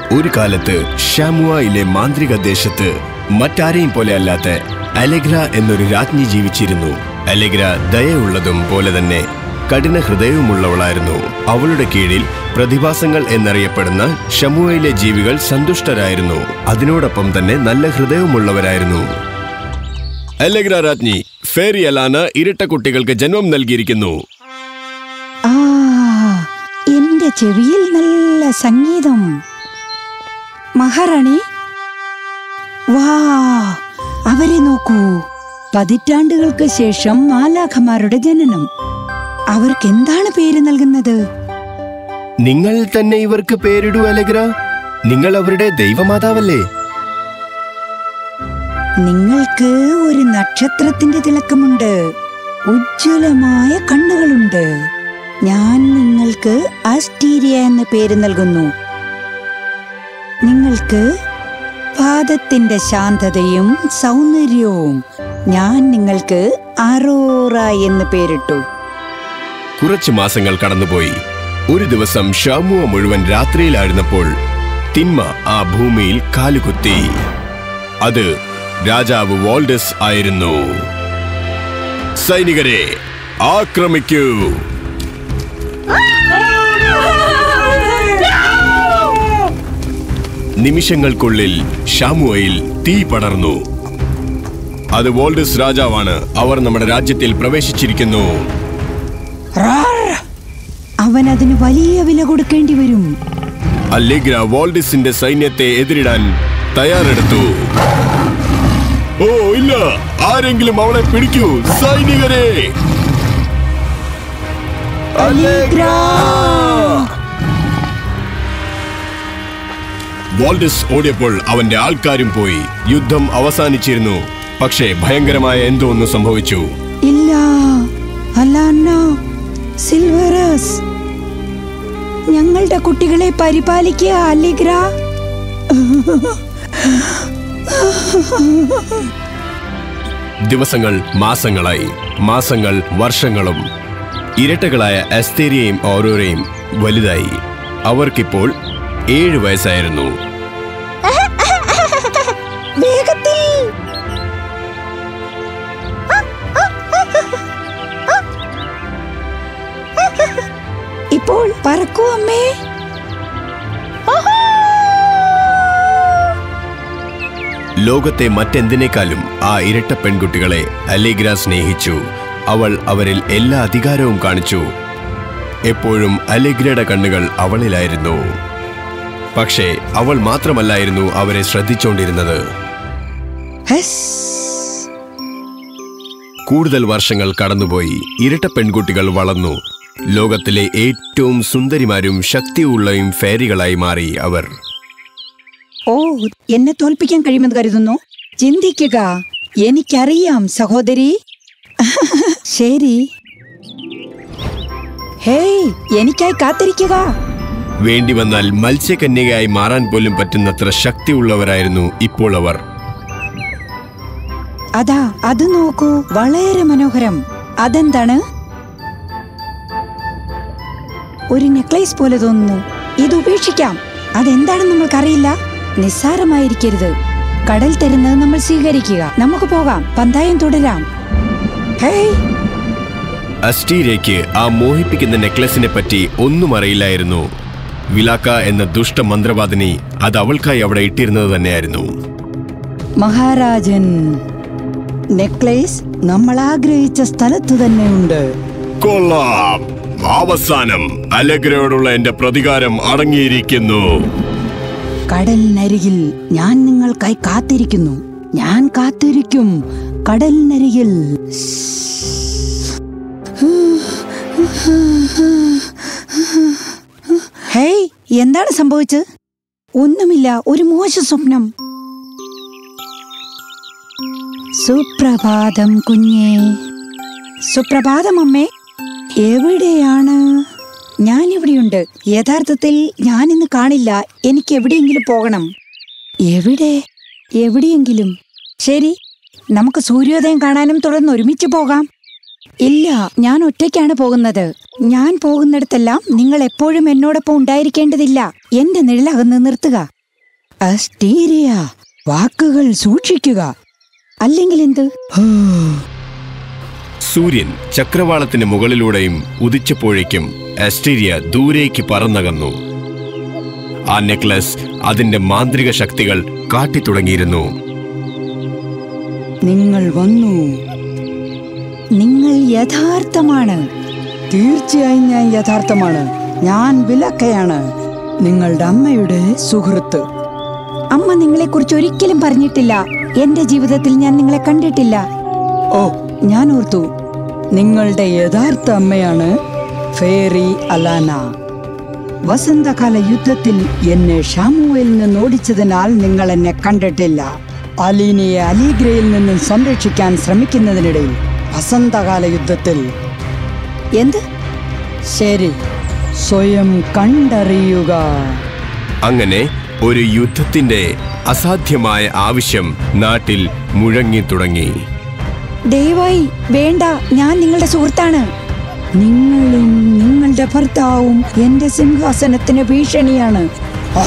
ഒരു കാലത്ത് ഷാമുവയിലെ മാന്ത്രിക ദേശത്ത് മറ്റാരെയും പോലെ അല്ലാത്ത അലെഗ്ര എന്നൊരു രാജ്ഞി ജീവിച്ചിരുന്നു അലെഗ്ര ദയയുള്ളതും പോലെ തന്നെ കഠിന ഹൃദയവുമുള്ളവളായിരുന്നു അവളുടെ കീഴിൽ പ്രതിഭാസങ്ങൾ എന്നറിയപ്പെടുന്ന ഷമുവയിലെ ജീവികൾ സന്തുഷ്ടരായിരുന്നു അതിനോടൊപ്പം തന്നെ നല്ല ഹൃദയവുമുള്ളവരായിരുന്നു അലെഗ്ര രാജ്ഞി ഫേറി അലാന ഇരട്ട കുട്ടികൾക്ക് ജന്മം നൽകിയിരിക്കുന്നു ആ എന്റെ ചെവിയിൽ നല്ല സംഗീതം മഹാറാണി വാ അവരെ നോക്കൂ പതിറ്റാണ്ടുകൾക്ക് ശേഷം മാലാഖമാരുടെ ജനനം അവർക്ക് എന്താണ് പേര് നൽകുന്നത് നിങ്ങൾ തന്നെ ഇവർക്ക് പേരിടൂ അലഗ്ര നിങ്ങൾ അവരുടെ ദൈവമാതാവല്ലേ നിങ്ങൾക്ക് ഒരു നക്ഷത്രത്തിന്റെ തിളക്കമുണ്ട് ഉജ്ജ്വലമായ കണ്ണുകളുണ്ട് ഞാൻ നിങ്ങൾക്ക് ആസ്റ്റീരിയ എന്ന പേര് നൽകുന്നു നിങ്ങൾക്ക് പാദത്തിന്റെ ശാന്തതയും സൗന്ദര്യവും ഞാൻ നിങ്ങൾക്ക് അറോറ എന്ന് പേരിട്ടു കുറച്ചു മാസങ്ങൾ കടന്നുപോയി ഒരു ദിവസം ഷാമുവ മുഴുവൻ രാത്രിയിലായിരുന്നപ്പോൾ തിന്മ ആ ഭൂമിയിൽ കാലുകുത്തി അത് രാജാവ് വോൾഡസ് ആയിരുന്നു സൈനികരെ ആക്രമിക്കൂ നിമിഷങ്ങൾക്കുള്ളിൽ ഷാമുവയിൽ തീ പടർന്നു അത് വോൾഡസ് രാജാവാണ് അവർ നമ്മുടെ രാജ്യത്തിൽ പ്രവേശിച്ചിരിക്കുന്നു റാർ! അവൻ അതിന് വലിയ വില കൊടുക്കേണ്ടി വരും അല്ലെഗ്ര വോൾഡിസിന്റെ സൈന്യത്തെ എതിരിടാൻ തയ്യാറെടുത്തു ഓ ഇല്ല ആരെങ്കിലും അവളെ പിടിക്കൂ സൈനികരെ അല്ലെഗ്ര! വോൾഡിസ് ഓടിയപ്പോൾ അവന്റെ ആൾക്കാരും പോയി യുദ്ധം അവസാനിച്ചിരുന്നു പക്ഷേ ഭയങ്കരമായ എന്തോ ഒന്ന് സംഭവിച്ചു ഇല്ല അല്ലാന്ന സിൽവറസ് ഞങ്ങളുടെ കുട്ടികളെ പരിപാലിക്കുക അല്ലിഗ്ര ദിവസങ്ങൾ മാസങ്ങളായി മാസങ്ങൾ വർഷങ്ങളും ഇരട്ടകളായ അസ്തേരിയയും ഓരോരയും വലുതായി അവർക്കിപ്പോൾ ഏഴ് വയസ്സായിരുന്നു വേഗത്തിൽ ഇപ്പോൾ പറക്കൂ അമ്മേ ലോകത്തെ മറ്റെന്തിനേക്കാളും ആ ഇരട്ട പെൺകുട്ടികളെ അലേഗ്ര സ്നേഹിച്ചു അവൾ അവരിൽ എല്ലാ അധികാരവും കാണിച്ചു എപ്പോഴും അലേഗ്രയുടെ കണ്ണുകൾ അവളിലായിരുന്നു പക്ഷേ അവൾ മാത്രമല്ലായിരുന്നു അവരെ ശ്രദ്ധിച്ചുകൊണ്ടിരുന്നത് ഹസ്. കൂടുതൽ വർഷങ്ങൾ കടന്നുപോയി ഇരട്ട പെൺകുട്ടികൾ വളർന്നു ലോകത്തിലെ ഏറ്റവും സുന്ദരിമാരും ശക്തിയുള്ളയും ഫേരികളായി മാറി അവർ ഓ എന്നെ തോൽപ്പിക്കാൻ കഴിയുമെന്ന് കരുതുന്നു ചിന്തിക്കുക എനിക്കറിയാം സഹോദരി ശരി ഹേയ് എനിക്കായി കാത്തിരിക്കുക വേണ്ടി വന്നാൽ മത്സ്യകന്യകയായി മാറാൻ പോലും പറ്റുന്നത്ര ശക്തിയുള്ളവരായിരുന്നു ഇപ്പോൾ അവർ അതാ അത് നോക്കൂ വളരെ മനോഹരം അതെന്താണ് ഒരു നെക്ലേസ് പോലെ തോന്നുന്നു ഇത് ഉപേക്ഷിക്കാം അതെന്താണെന്ന് നമ്മൾക്കറിയില്ല നിസ്സാരമായിരിക്കരുത് കടൽ തരുന്നത് നമ്മൾ സ്വീകരിക്കുക നമുക്ക് പോകാം പന്തായം തുടരാം ഹേയ് അസ്റ്റീരയ്ക്ക് ആ മോഹിപ്പിക്കുന്ന നെക്ലസിനെ പറ്റി ഒന്നും അറിയില്ലായിരുന്നു വിലാക്ക എന്ന ദുഷ്ട മന്ത്രവാദിനി അത് അവൾക്കായി അവിടെ ഇട്ടിരുന്നത് തന്നെയായിരുന്നു മഹാരാജൻ നെക്ലേസ് നമ്മൾ ആഗ്രഹിച്ച സ്ഥലത്ത് തന്നെയുണ്ട് കൊള്ളാം അവസാനം അലഗ്രയോടുള്ള എന്റെ പ്രതികാരം അടങ്ങിയിരിക്കുന്നു കടലിനരികിൽ ഞാൻ നിങ്ങൾക്കായി കാത്തിരിക്കുന്നു ഞാൻ കാത്തിരിക്കും കടലിനരികിൽ ഹേയ് എന്താണ് സംഭവിച്ചത് ഒന്നുമില്ല ഒരു മോശ സ്വപ്നം സുപ്രഭാതം കുഞ്ഞേ സുപ്രഭാതം അമ്മേ എവിടെയാണ് ഞാൻ ഇവിടെയുണ്ട് യഥാർത്ഥത്തിൽ ഞാൻ ഇന്ന് കാണില്ല എനിക്ക് എവിടെയെങ്കിലും പോകണം എവിടെ എവിടെയെങ്കിലും ശരി നമുക്ക് സൂര്യോദയം കാണാനും തുടർന്ന് ഒരുമിച്ച് പോകാം ഇല്ല ഞാൻ ഒറ്റയ്ക്കാണ് പോകുന്നത് ഞാൻ പോകുന്നിടത്തെല്ലാം നിങ്ങൾ എപ്പോഴും എന്നോടൊപ്പം ഉണ്ടായിരിക്കേണ്ടതില്ല എന്റെ നിഴലകന്ന് നിർത്തുക അസ്റ്റീരിയ വാക്കുകൾ സൂക്ഷിക്കുക അല്ലെങ്കിൽ എന്ത് സൂര്യൻ ചക്രവാളത്തിന് മുകളിലൂടെയും ഉദിച്ചപ്പോഴേക്കും അസ്റ്റീരിയ ദൂരേക്ക് പറന്നകന്നു ആ നെക്ലസ് അതിന്റെ മാന്ത്രിക ശക്തികൾ കാട്ടിത്തുടങ്ങിയിരുന്നു നിങ്ങൾ വന്നു നിങ്ങൾ യഥാർത്ഥമാണ് തീർച്ചയായും ഞാൻ യഥാർത്ഥമാണ് ഞാൻ വിലക്കയാണ് നിങ്ങളുടെ അമ്മയുടെ സുഹൃത്ത് അമ്മ നിങ്ങളെക്കുറിച്ച് ഒരിക്കലും പറഞ്ഞിട്ടില്ല എന്റെ ജീവിതത്തിൽ ഞാൻ നിങ്ങളെ കണ്ടിട്ടില്ല ഓ ഞാൻ ഓർത്തു നിങ്ങളുടെ യഥാർത്ഥ അമ്മയാണ് ഫേറി അലാന വസന്തകാല യുദ്ധത്തിൽ എന്നെ ഷാമുവിൽ നിന്ന് ഓടിച്ചതിനാൽ നിങ്ങൾ എന്നെ കണ്ടിട്ടില്ല അലീനയെ അലീഗ്രയിൽ നിന്നും സംരക്ഷിക്കാൻ ശ്രമിക്കുന്നതിനിടയിൽ വസന്തകാല യുദ്ധത്തിൽ എന്ത് ശരി സ്വയം കണ്ടറിയുക അങ്ങനെ ഒരു യുദ്ധത്തിന്റെ അസാധ്യമായ ആവശ്യം നാട്ടിൽ മുഴങ്ങി തുടങ്ങി ദയവായി വേണ്ട ഞാൻ നിങ്ങളുടെ സുഹൃത്താണ് നിങ്ങളും നിങ്ങളുടെ ഭർത്താവും എന്റെ സിംഹാസനത്തിന് ഭീഷണിയാണ് ആ!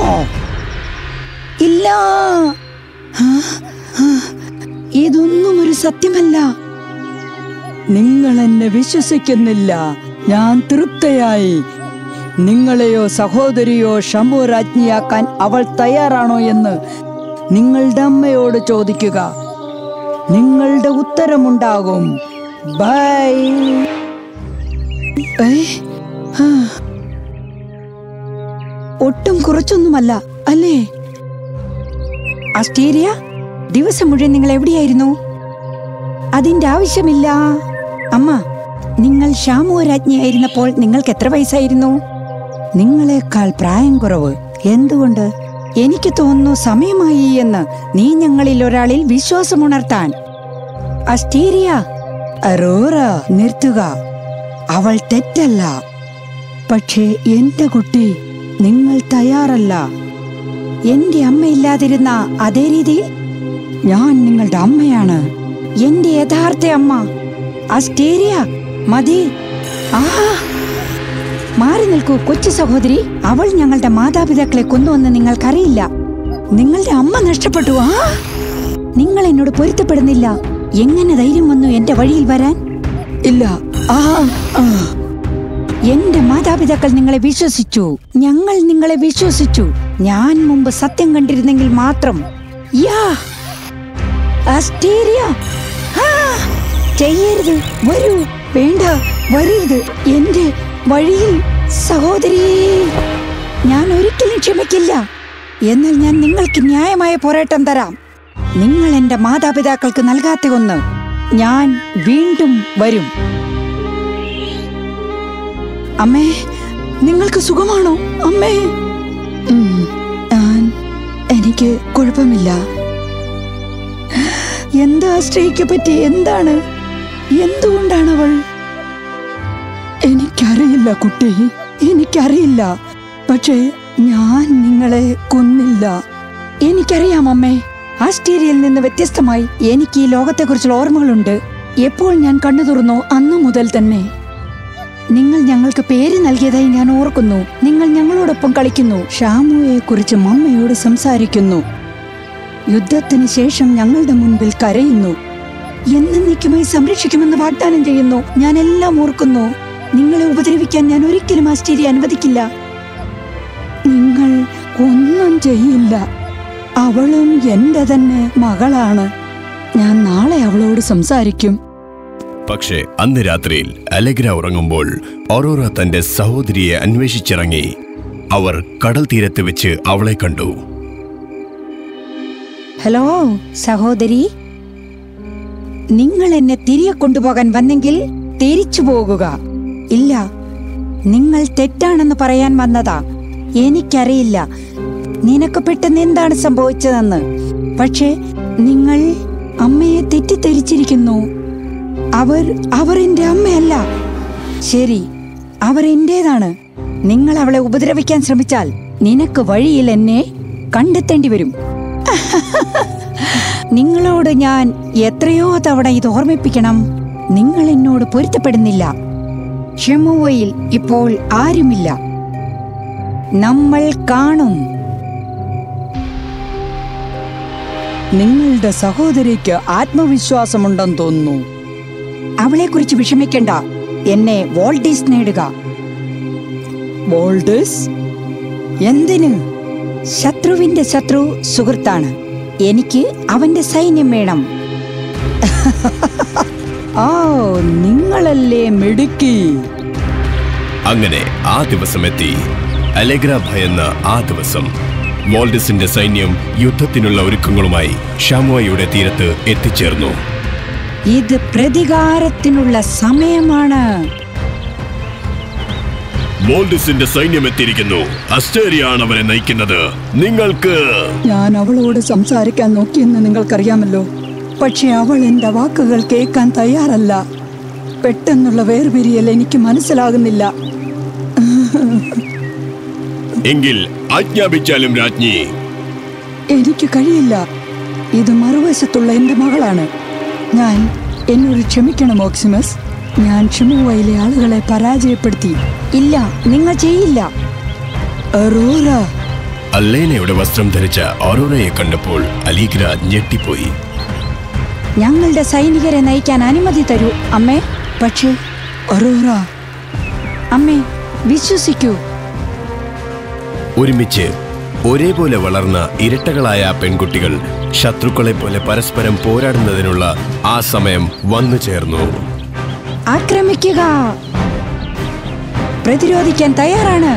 ഇല്ല ആ, ആ, ഇതൊന്നും ഒരു സത്യമല്ല നിങ്ങൾ എന്നെ വിശ്വസിക്കുന്നില്ല ഞാൻ തൃപ്തയായി നിങ്ങളെയോ സഹോദരിയോ ഷമു രാജ്ഞിയാക്കാൻ അവൾ തയ്യാറാണോ എന്ന് നിങ്ങളുടെ അമ്മയോട് ചോദിക്കുക നിങ്ങളുടെ ഉത്തരമുണ്ടാകും ബൈ ഏ? ആ. ഒട്ടും കുറച്ചൊന്നുമല്ല അല്ലേ അസ്റ്റേരിയ ദിവസം മുഴുവൻ നിങ്ങൾ എവിടെയായിരുന്നു അതിന്റെ ആവശ്യമില്ല അമ്മ നിങ്ങൾ ഷാമു രാജ്ഞിയായിരുന്നപ്പോൾ നിങ്ങൾക്ക് എത്ര വയസ്സായിരുന്നു നിങ്ങളെക്കാൾ പ്രായം കുറവ് എന്തുകൊണ്ട് എനിക്ക് തോന്നുന്നു സമയമായി എന്ന് നീ ഞങ്ങളിൽ ഒരാളിൽ വിശ്വാസമുണർത്താൻ അസ്റ്റീരിയ അറോറ നിർത്തുക അവൾ തെറ്റല്ല പക്ഷേ എന്റെ കുട്ടി നിങ്ങൾ തയ്യാറല്ല എന്റെ അമ്മയില്ലാതിരുന്ന അതേ രീതിയിൽ ഞാൻ നിങ്ങളുടെ അമ്മയാണ് എന്റെ യഥാർത്ഥ അമ്മ അസ്റ്റേരിയ മതി ആഹാ മാറി നിൽക്കൂ കൊച്ചു സഹോദരി അവൾ ഞങ്ങളുടെ മാതാപിതാക്കളെ കൊന്നുവെന്ന് നിങ്ങൾക്കറിയില്ല നിങ്ങളുടെ അമ്മ നഷ്ടപ്പെട്ടു ആ നിങ്ങൾ എന്നോട് പൊരുത്തപ്പെടുന്നില്ല എങ്ങനെ ധൈര്യം വന്നു എന്റെ വഴിയിൽ വരാൻ ഇല്ല ആ ആ. എന്റെ മാതാപിതാക്കൾ നിങ്ങളെ വിശ്വസിച്ചു ഞങ്ങൾ നിങ്ങളെ വിശ്വസിച്ചു ഞാൻ മുമ്പ് സത്യം കണ്ടിരുന്നെങ്കിൽ മാത്രം യാ അസ്റ്റീരിയ ആ! ചെയ്യരുത് വരൂ വേണ്ട വരരുത് എന്റെ വഴിയിൽ സഹോദരി ഞാൻ ഒരിക്കലും ക്ഷമിക്കില്ല എന്നാൽ ഞാൻ നിങ്ങൾക്ക് ന്യായമായ പോരാട്ടം തരാം നിങ്ങൾ എന്റെ മാതാപിതാക്കൾക്ക് നൽകാത്ത ഒന്ന് ഞാൻ വീണ്ടും വരും അമ്മേ നിങ്ങൾക്ക് സുഖമാണോ അമ്മേ ഉം, ഞാൻ എനിക്ക് കുഴപ്പമില്ല എന്താ സ്ത്രീക്ക് പറ്റി എന്താണ് എന്തുകൊണ്ടാണ് അവൾ എനിക്കറിയില്ല കുട്ടി എനിക്കറിയില്ല പക്ഷേ ഞാൻ നിങ്ങളെ കൊന്നില്ല എനിക്കറിയാം അമ്മേ ആസ്റ്റേരിയയിൽ നിന്ന് വ്യത്യസ്തമായി എനിക്ക് ഈ ലോകത്തെക്കുറിച്ചുള്ള ഓർമ്മകളുണ്ട് എപ്പോൾ ഞാൻ കണ്ണു തുറന്നോ അന്നു മുതൽ തന്നെ നിങ്ങൾ ഞങ്ങൾക്ക് പേര് നൽകിയതായി ഞാൻ ഓർക്കുന്നു നിങ്ങൾ ഞങ്ങളോടൊപ്പം കളിക്കുന്നു ഷാമുയെ കുറിച്ച് മമ്മയോട് സംസാരിക്കുന്നു യുദ്ധത്തിന് ശേഷം ഞങ്ങളുടെ മുൻപിൽ കരയുന്നു എന്നേക്കുമായി സംരക്ഷിക്കുമെന്ന് വാഗ്ദാനം ചെയ്യുന്നു ഞാൻ എല്ലാം ഓർക്കുന്നു നിങ്ങളെ ഉപദ്രവിക്കാൻ ഞാൻ ഒരിക്കലും ആശ്ചര്യ അനുവദിക്കില്ല നിങ്ങൾ ഒന്നും ചെയ്യില്ല അവളും എന്റെ തന്നെ മകളാണ് ഞാൻ നാളെ അവളോട് സംസാരിക്കും പക്ഷേ അന്ന് രാത്രിയിൽ അലഗ്ര ഉറങ്ങുമ്പോൾ ഒറോറ തന്റെ സഹോദരിയെ അന്വേഷിച്ചിറങ്ങി അവർ കടൽ തീരത്ത് വെച്ച് അവളെ കണ്ടു ഹലോ സഹോദരി നിങ്ങൾ എന്നെ തിരികെ കൊണ്ടുപോകാൻ വന്നെങ്കിൽ തിരിച്ചു പോകുക ഇല്ല നിങ്ങൾ തെറ്റാണെന്ന് പറയാൻ വന്നതാ എനിക്കറിയില്ല നിനക്ക് പെട്ടെന്ന് എന്താണ് സംഭവിച്ചതെന്ന് പക്ഷേ നിങ്ങൾ അമ്മയെ തെറ്റിദ്ധരിച്ചിരിക്കുന്നു അവർ അവർ എന്റെ അമ്മയല്ല ശരി അവർ എന്റേതാണ് നിങ്ങൾ അവളെ ഉപദ്രവിക്കാൻ ശ്രമിച്ചാൽ നിനക്ക് വഴിയിൽ എന്നെ കണ്ടെത്തേണ്ടി വരും നിങ്ങളോട് ഞാൻ എത്രയോ തവണ ഇത് ഓർമ്മിപ്പിക്കണം നിങ്ങൾ എന്നോട് പൊരുത്തപ്പെടുന്നില്ല ഷെമുവയിൽ ഇപ്പോൾ ആരുമില്ല നമ്മൾ കാണും നിങ്ങളുടെ സഹോദരിക്ക് ആത്മവിശ്വാസമുണ്ടെന്ന് തോന്നുന്നു അവളെ കുറിച്ച് വിഷമിക്കണ്ട എന്നെ വോൾഡീസ് നേടുക വോൾഡേഴ്സ് എന്തിന് ശത്രുവിന്റെ ശത്രു സുഹൃത്താണ് എനിക്ക് അവന്റെ സൈന്യം വേണം ആ നിങ്ങളല്ലേ മിടുക്കി അങ്ങനെ ആ ദിവസമെത്തി അലെഗ്ര ഭയന്ന ആ ദിവസം വോൾഡസിന്റെ സൈന്യം യുദ്ധത്തിനുള്ള ഒരുക്കങ്ങളുമായി ഷാമുവയുടെ തീരത്ത് എത്തിച്ചേർന്നു ഇത് പ്രതികാരത്തിനുള്ള സമയമാണ് വോൾഡസിന്റെ സൈന്യം എത്തിയിരിക്കുന്നു അസ്റ്റേറിയാണ് അവരെ നയിക്കുന്നത് നിങ്ങൾക്ക് ഞാൻ അവളോട് സംസാരിക്കാൻ നോക്കിയെന്ന് നിങ്ങൾക്കറിയാമല്ലോ പക്ഷെ അവൾ എന്റെ വാക്കുകൾ കേൾക്കാൻ തയ്യാറല്ല പെട്ടെന്നുള്ള വേർപിരിയൽ എനിക്ക് മനസ്സിലാകുന്നില്ല എങ്കിൽ ആജ്ഞാപിച്ചാലും രാജ്ഞി എനിക്ക് കഴിയില്ല ഇത് മറുവശത്തുള്ള എന്റെ മകളാണ് ഞാൻ എന്നോട് ക്ഷമിക്കണം ഓക്സിമസ് ഞാൻ ഷിമുവയിലെ ആളുകളെ പരാജയപ്പെടുത്തി ഇല്ല നിങ്ങൾ ചെയ്യില്ല അറോറ അല്ലേനയുടെ വസ്ത്രം ധരിച്ച ഓറോറയെ കണ്ടപ്പോൾ അലീഗ്ര ഞെട്ടിപ്പോയി ഞങ്ങളുടെ സൈനികരെ നയിക്കാൻ അനുമതി തരൂ അമ്മേ പക്ഷേ അറോറ അമ്മേ വിശ്വസിക്കൂ ഒരുമിച്ച് ഒരേപോലെ വളർന്ന ഇരട്ടകളായ ആ പെൺകുട്ടികൾ ശത്രുക്കളെ പോലെ പരസ്പരം പോരാടുന്നതിനുള്ള ആ സമയം വന്നു ചേർന്നു ആക്രമിക്കുക പ്രതിരോധിക്കാൻ തയ്യാറാണ്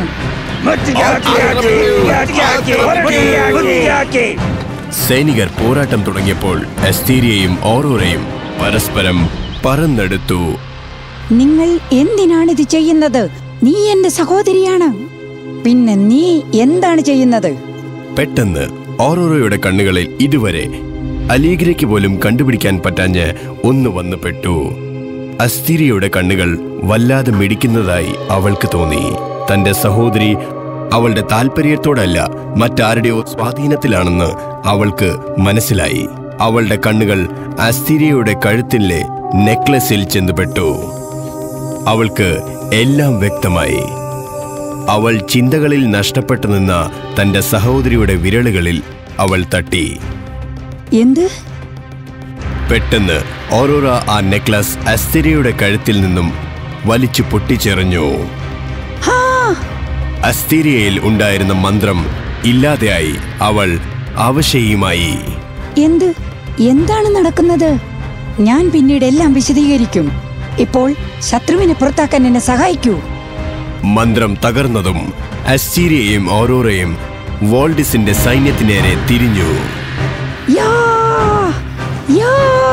സൈനികർ പോരാട്ടം തുടങ്ങിയപ്പോൾ എസ്തീരിയയും ഓറോറയും പരസ്പരം പറന്നെടുത്തു നിങ്ങൾ എന്തിനാണിത് ചെയ്യുന്നത് നീ എന്റെ സഹോദരിയാണ് പിന്നെ നീ എന്താണ് ചെയ്യുന്നത് പെട്ടെന്ന് ഓറോറയുടെ കണ്ണുകളിൽ ഇതുവരെ അലീഗ്രയ്ക്ക് പോലും കണ്ടുപിടിക്കാൻ പറ്റാഞ്ഞ് ഒന്ന് വന്നു പെട്ടു അസ്ഥിരിയുടെ കണ്ണുകൾ വല്ലാതെ മിടിക്കുന്നതായി അവൾക്ക് തോന്നി തന്റെ സഹോദരി അവളുടെ താല്പര്യത്തോടല്ല മറ്റാരുടെയോ സ്വാധീനത്തിലാണെന്ന് അവൾക്ക് മനസ്സിലായി അവളുടെ കണ്ണുകൾ അസ്ഥിരിയുടെ കഴുത്തിലെ നെക്ലസിൽ ചെന്നുപെട്ടു അവൾക്ക് എല്ലാം വ്യക്തമായി അവൾ ചിന്തകളിൽ നഷ്ടപ്പെട്ടു നിന്ന തന്റെ സഹോദരിയുടെ വിരലുകളിൽ അവൾ തട്ടി എന്ത് പെട്ടെന്ന് ഓറോറ ആ നെക്ലസ് അസ്ഥിരയുടെ കഴുത്തിൽ നിന്നും വലിച്ചു പൊട്ടിച്ചെറിഞ്ഞു ഹാ അസ്ഥീരിയയിൽ ഉണ്ടായിരുന്ന മന്ത്രം ഇല്ലാതെയായി അവൾ അവശയുമായി എന്ത് എന്താണ് നടക്കുന്നത് ഞാൻ പിന്നീട് എല്ലാം വിശദീകരിക്കും ഇപ്പോൾ ശത്രുവിനെ പുറത്താക്കാൻ എന്നെ സഹായിക്കൂ മന്ത്രം തകർന്നതും അസ്റ്റീരിയയും ഓറോറയും വോൾഡിസിന്റെ സൈന്യത്തിനേരെ തിരിഞ്ഞു യാ യാ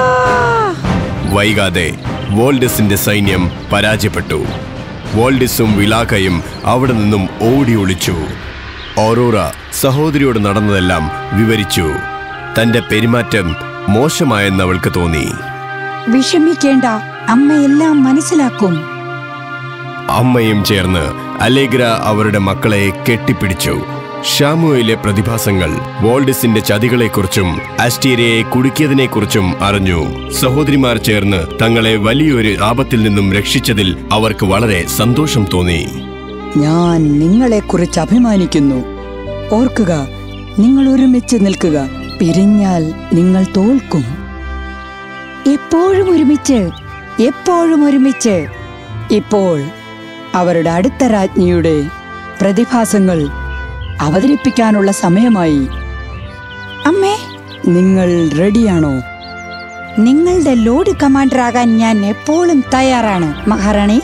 വൈകാതെ വോൾഡസിന്റെ സൈന്യം പരാജയപ്പെട്ടു വോൾഡിസും വിലാക്കയും അവിടെ നിന്നും ഓടി ഒളിച്ചു ഓറോറ സഹോദരിയോട് നടന്നതെല്ലാം വിവരിച്ചു തന്റെ പെരുമാറ്റം മോശമായെന്ന് അവൾക്ക് തോന്നി വിഷമിക്കേണ്ട അമ്മ എല്ലാം മനസ്സിലാക്കും അമ്മയും ചേർന്ന് അലേഗ്ര അവരുടെ മക്കളെ കെട്ടിപ്പിടിച്ചു ഷാമുയിലെ പ്രതിഭാസങ്ങൾ വോൾഡിസിന്റെ ചതികളെക്കുറിച്ചും അസ്റ്റീരയെ കുടുക്കിയതിനെക്കുറിച്ചും അറിഞ്ഞു സഹോദരിമാർ ചേർന്ന് തങ്ങളെ വലിയൊരു ആപത്തിൽ നിന്നും രക്ഷിച്ചതിൽ അവർക്ക് വളരെ സന്തോഷം തോന്നി ഞാൻ നിങ്ങളെക്കുറിച്ച് അഭിമാനിക്കുന്നു ഓർക്കുക നിങ്ങൾ ഒരുമിച്ച് നിൽക്കുക പിരിഞ്ഞാൽ നിങ്ങൾ തോൽക്കും എപ്പോഴും ഒരുമിച്ച് എപ്പോഴും ഒരുമിച്ച് ഇപ്പോൾ അവരുടെ അടുത്ത രാജ്ഞിയുടെ പ്രതിഭാസങ്ങൾ അവതരിപ്പിക്കാനുള്ള സമയമായി അമ്മേ നിങ്ങൾ റെഡിയാണോ നിങ്ങളുടെ ലോഡ് കമാൻഡർ ആകാൻ ഞാൻ എപ്പോഴും തയ്യാറാണ് മഹാറാണി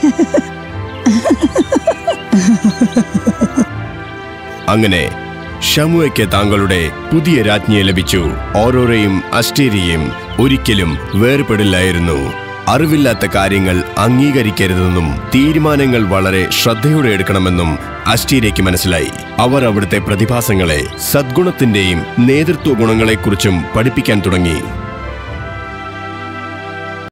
അങ്ങനെ ഷമുവയ്ക്ക് താങ്കളുടെ പുതിയ രാജ്ഞിയെ ലഭിച്ചു ഓരോരയും അസ്റ്റേരിയയും ഒരിക്കലും വേർപെടില്ലായിരുന്നു അറിവില്ലാത്ത കാര്യങ്ങൾ അംഗീകരിക്കരുതെന്നും തീരുമാനങ്ങൾ വളരെ ശ്രദ്ധയോടെ എടുക്കണമെന്നും അസ്റ്റീരിയയ്ക്ക് മനസ്സിലായി അവർ അവിടുത്തെ പ്രതിഭാസങ്ങളെ സദ്ഗുണത്തിന്റെയും നേതൃത്വ ഗുണങ്ങളെക്കുറിച്ചും പഠിപ്പിക്കാൻ തുടങ്ങി